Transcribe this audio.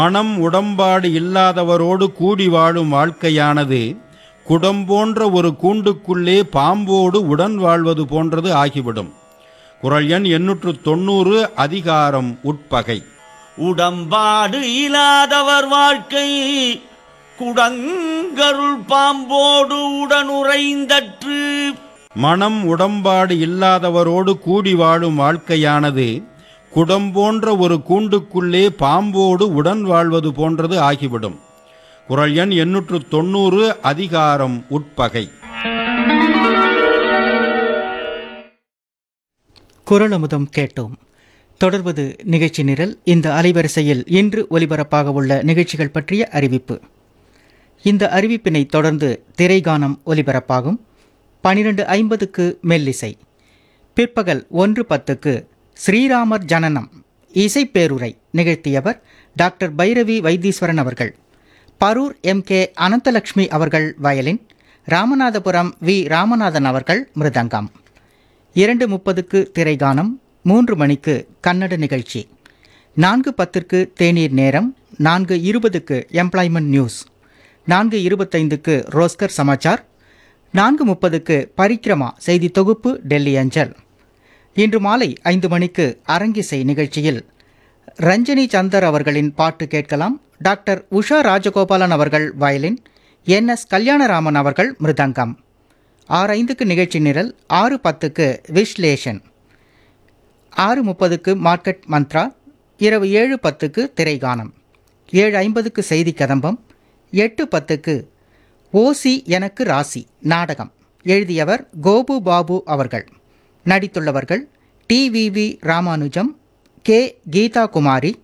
மனம் உடம்பாடு இல்லாதவரோடு கூடி வாழும் வாழ்க்கையானது குடம் போன்ற ஒரு கூண்டுக்குள்ளே பாம்போடு உடன் வாழ்வது போன்றது ஆகிவிடும் குரல் எண் எண்ணூற்று தொண்ணூறு அதிகாரம் உட்பகை உடம்பாடு இல்லாதவர் வாழ்க்கை குடங்கருள் பாம்போடு உடனுறைந்தற்று மனம் உடம்பாடு இல்லாதவரோடு கூடி வாழும் வாழ்க்கையானது குடம் போன்ற ஒரு கூண்டுக்குள்ளே பாம்போடு உடன் வாழ்வது போன்றது ஆகிவிடும் குரல் எண் எண்ணூற்று தொண்ணூறு அதிகாரம் உட்பகை குரலமுதம் கேட்டோம் தொடர்வது நிகழ்ச்சி நிரல் இந்த அலைவரிசையில் இன்று ஒலிபரப்பாக உள்ள நிகழ்ச்சிகள் பற்றிய அறிவிப்பு இந்த அறிவிப்பினை தொடர்ந்து திரைகானம் ஒலிபரப்பாகும் பனிரெண்டு ஐம்பதுக்கு மெல்லிசை பிற்பகல் ஒன்று பத்துக்கு ஸ்ரீராமர் ஜனனம் இசைப்பேருரை நிகழ்த்தியவர் டாக்டர் பைரவி வைத்தீஸ்வரன் அவர்கள் பரூர் எம் கே அனந்தலட்சுமி அவர்கள் வயலின் ராமநாதபுரம் வி ராமநாதன் அவர்கள் மிருதங்கம் இரண்டு முப்பதுக்கு திரைகானம் மூன்று மணிக்கு கன்னட நிகழ்ச்சி நான்கு பத்திற்கு தேநீர் நேரம் நான்கு இருபதுக்கு எம்ப்ளாய்மெண்ட் நியூஸ் நான்கு இருபத்தைந்துக்கு ரோஸ்கர் சமாச்சார் நான்கு முப்பதுக்கு பரிக்ரமா செய்தி தொகுப்பு டெல்லி அஞ்சல் இன்று மாலை ஐந்து மணிக்கு அரங்கிசை நிகழ்ச்சியில் ரஞ்சனி சந்தர் அவர்களின் பாட்டு கேட்கலாம் டாக்டர் உஷா ராஜகோபாலன் அவர்கள் வயலின் என் எஸ் கல்யாணராமன் அவர்கள் மிருதங்கம் ஆறு ஐந்துக்கு நிகழ்ச்சி நிரல் ஆறு பத்துக்கு விஸ்லேஷன் ஆறு முப்பதுக்கு மார்க்கெட் மந்த்ரா இரவு ஏழு பத்துக்கு திரைகானம் ஏழு ஐம்பதுக்கு செய்தி கதம்பம் எட்டு பத்துக்கு ஓசி எனக்கு ராசி நாடகம் எழுதியவர் கோபு பாபு அவர்கள் நடித்துள்ளவர்கள் டிவிவி ராமானுஜம் கே கீதா குமாரி